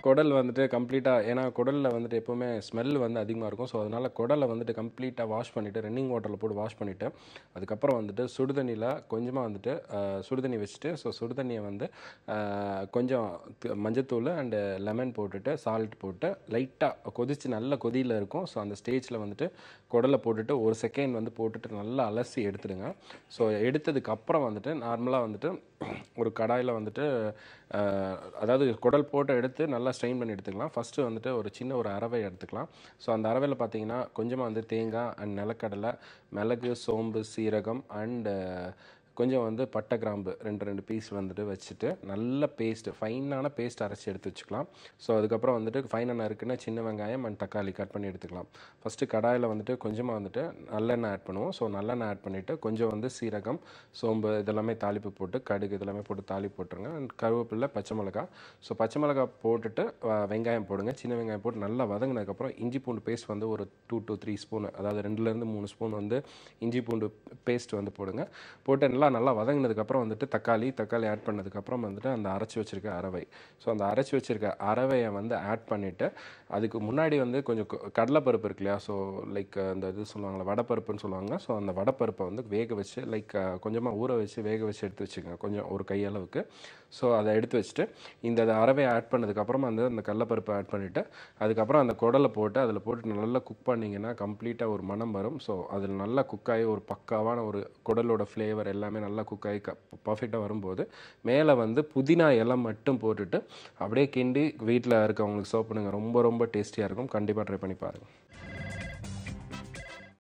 குடல் வந்துட்டு கம்ப்ளீட்டாக ஏன்னா குடலில் வந்துட்டு எப்போவுமே ஸ்மெல் வந்து அதிகமாக இருக்கும் ஸோ அதனால் குடலை வந்துட்டு கம்ப்ளீட்டாக வாஷ் பண்ணிவிட்டு ரன்னிங் வாட்டரில் போட்டு வாஷ் பண்ணிவிட்டு அதுக்கப்புறம் வந்துட்டு சுடுதண்ணியில் கொஞ்சமாக வந்துட்டு அஹ், சுடுதண்ணி வச்சுட்டு ஸோ சுடுதண்ணியை வந்து அஹ், கொஞ்சம் தி- மஞ்சத்தூள் அண்டு லெமன் போட்டுட்டு சால்ட் போட்டு லைட்டாக கொதிச்சு நல்ல கொதியில் இருக்கும் ஸோ அந்த ஸ்டேஜில் வந்துட்டு குடலை போட்டுட்டு ஒரு செகண்ட் வந்து போட்டுட்டு நல்லா அலசி எடுத்துடுங்க ஸோ எடுத்ததுக்கு அப்புறம் வந்துட்டு நார்மலாக வந்துட்டு ஒரு கடாயில் வந்துட்டு அஹ், அதாவது குடல் போட்டு எடுத்து நல்லா ஸ்ட்ரெயின் பண்ணி எடுத்துக்கலாம் ஃபஸ்ட்டு வந்துட்டு ஒரு சின்ன ஒரு அரவை எடுத்துக்கலாம் ஸோ அந்த அரவையில் பார்த்தீங்கன்னா கொஞ்சமாக வந்து தேங்காய் அண்ட் நிலக்கடலை மிளகு சோம்பு சீரகம் அண்டு கொஞ்சம் வந்து பட்டை கிராம்பு ரெண்டு ரெண்டு பீஸ் வந்துட்டு வச்சுட்டு நல்ல பேஸ்ட் ஃபைனான பேஸ்ட் அரைச்சி எடுத்து வச்சுக்கலாம் ஸோ அதுக்கப்புறம் வந்துட்டு ஃபைனாக இருக்குன்னா சின்ன வெங்காயம் அண்ட் தக்காளி கட் பண்ணி எடுத்துக்கலாம் ஃபஸ்ட்டு கடாயில் வந்துட்டு கொஞ்சமாக வந்துட்டு நல்லெண்ணெய் ஆட் பண்ணுவோம் ஸோ நல்லெண்ணெய் ஆட் பண்ணிவிட்டு கொஞ்சம் வந்து சீரகம் சோம்பு இதெல்லாமே தாளிப்பு போட்டு கடுகு இதெல்லாமே போட்டு தாளிப்பு போட்டுருங்க அண்ட் கருவேப்பிலை பச்சை மிளகாய் ஸோ பச்சை மிளகாய் போட்டுட்டு அஹ், வெங்காயம் போடுங்க சின்ன வெங்காயம் போட்டு நல்லா வதங்கினதுக்கப்புறம் இஞ்சி பூண்டு பேஸ்ட் வந்து ஒரு டூ to த்ரீ ஸ்பூன் அதாவது ரெண்டுலேருந்து மூணு ஸ்பூன் வந்து இஞ்சி பூண்டு பேஸ்ட் வந்து போடுங்க போட்டு நல்லா நல்லா வதங்கினதுக்கப்புறம் வந்துட்டு தக்காளி தக்காளி ஆட் பண்ணதுக்கப்புறம் வந்துட்டு அந்த அரைச்சி வச்சிருக்க அரவை ஸோ அந்த அரைச்சி வச்சிருக்க அரவையை வந்து ஆட் பண்ணிவிட்டு அதுக்கு முன்னாடி வந்து கொஞ்சம் கொ- கடலைப்பருப்பு இருக்கு இல்லையா ஸோ லைக் அந்த இது சொல்லுவாங்கள்ல வடைப்பருப்புன்னு சொல்லுவாங்க ஸோ அந்த வடைப்பருப்பை வந்து வேக வச்சு லைக் கொஞ்சமாக ஊற வச்சு வேக வச்சு எடுத்து வச்சுக்கோங்க கொஞ்சம் ஒரு கையளவுக்கு ஸோ அதை எடுத்து வச்சுட்டு இந்த அரவையை ஆட் பண்ணதுக்கப்புறமா வந்து அந்த கடலைப்பருப்பை ஆட் பண்ணிவிட்டு அதுக்கப்புறம் அந்த குடலை போட்டு அதில் போட்டு நல்லா குக் பண்ணிங்கன்னா கம்ப்ளீட்டாக ஒரு மனம் வரும் ஸோ அதில் நல்லா குக் ஆகி ஒரு பக்காவான ஒரு குடலோட ஃப்ளேவர் எல்லாமே நல்லா குக் ஆகி பர்ஃபெக்டாக வரும்போது மேலே வந்து புதினா இலை மட்டும் போட்டுட்டு அப்படியே கிண்டி வீட்டில் இருக்கவங்களுக்கு சர்வ் பண்ணுங்க ரொம்ப ரொம்ப டேஸ்டியாக இருக்கும் கண்டிப்பாக ட்ரை பண்ணி பாருங்கள்